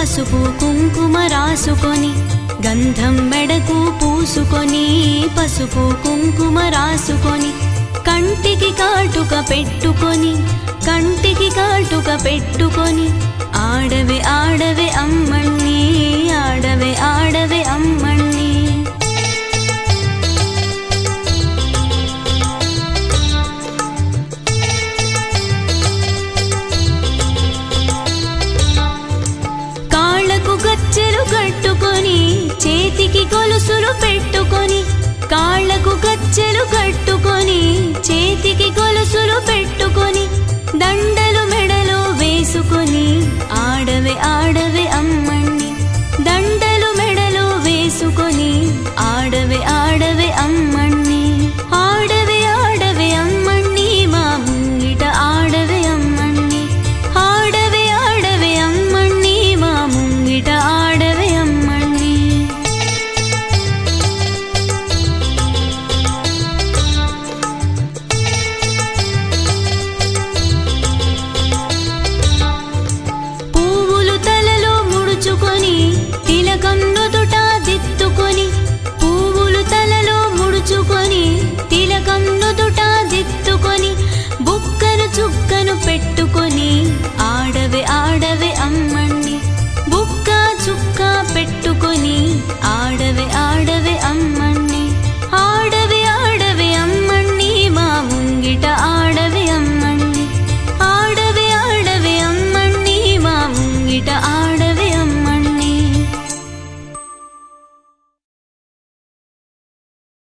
పసుపు కుంకుమ రాసుకొని గంధం మెడకు పూసుకొని పసుపు కుంకుమ రాసుకొని కంటికి కాటుక పెట్టుకొని కంటికి కాటుక పెట్టుకొని ఆడవే ఆడవే అమ్మణ్ణి ఆడవే ఆడవే అమ్మణ్ణి కాళ్ళకు గచ్చెలు కట్టుకొని చేతికి గొలుసులు పెట్టుకొని కాళ్ళకు గచ్చెలు కట్టుకొని చేతికి గొలుసులు పెట్టుకొని దండలు మెడలో వేసుకొని ఆడవే ఆడవే అమ్మ